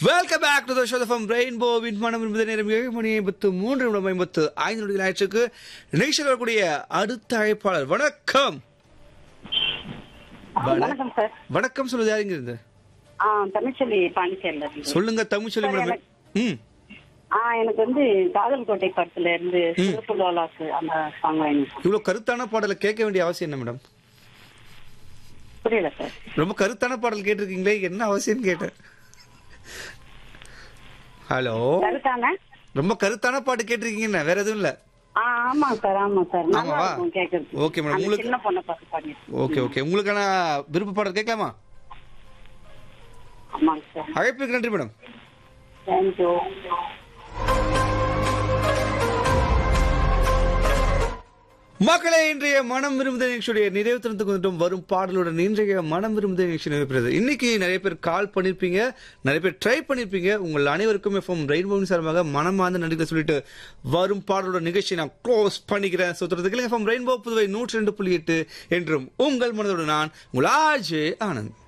Welcome back to the show from rainbow வின் மனம் என்பது நேரம் ஏழு மணி ஐம்பத்து மூன்று நிமிடம் ஐம்பத்து ஐந்து நொடிகள் ஆயிடுச்சுக்கு நிகழ்ச்சியில் வரக்கூடிய அடுத்த அழைப்பாளர் வணக்கம் வண- வணக்கம் சார் வணக்கம் சொல்லுது யாருங்க இருந்து ஆ தமிழ்ச்செல்வி பாண்டிச்சேரியில் இருந்து சொல்லுங்க தமிழ் சொல்லி சார், மேடம் ம் ஆ எனக்கு வந்து காதல் கோட்டை படத்துல இருந்து சிறப்பு லோலாக்கு அந்த சாங் வேணும் இவ்வளோ கருத்தான பாடலை கேட்க வேண்டிய அவசியம் என்ன மேடம் புரியல சார் ரொம்ப கருத்தான பாடல் கேட்டிருக்கீங்களே என்ன அவசியம் கேட்டேன் ஹலோ கருத்தான ரொம்ப கருத்தான பாட்டு கேட்டிருக்கீங்க வேற எதுவும் இல்ல ஆ ஆமா சார் ஆமா சார் நல்லா ஆமாவா? இருக்கும் கேட்கறது Okay, madam. அந்த உங்களுக்கு- சின்ன பொண்ணை பார்த்து பாடிட்டு ஓகே ஓகே உங்களுக்கான விருப்ப பாடல் கேட்கலாமா ஆமாங்க சார் அழைப்புக்கு நன்றி மேடம் தேங்க்யூ மக்களே இன்றைய மனம் விரும்புத நிகழ்ச்சியுடைய நிறைவு தருணத்துக்கு வந்துட்டோம் வரும் பாடலுடன் இன்றைய மனம் விரும்புத நிகழ்ச்சி நிறைவேறது இன்னைக்கு நிறைய பேர் கால் பண்ணிருப்பீங்க நிறைய பேர் ட்ரை பண்ணிருப்பீங்க உங்கள் அனைவருக்கும் எஃப்எம் ரெயின்போவின் சார்பாக மனமார்ந்த நன்றிகளை சொல்லிட்டு வரும் பாடலோட நிகழ்ச்சி நான் க்ளோஸ் பண்ணிக்கிறேன் சுத்துறதுக்கு எஃப்எம் ரெயின்போ புதுவை நூற்றி ரெண்டு புள்ளி எட்டு என்றும் உங்கள் மனதோடு நான் உங்கள் ஆஜே ஆனந்த்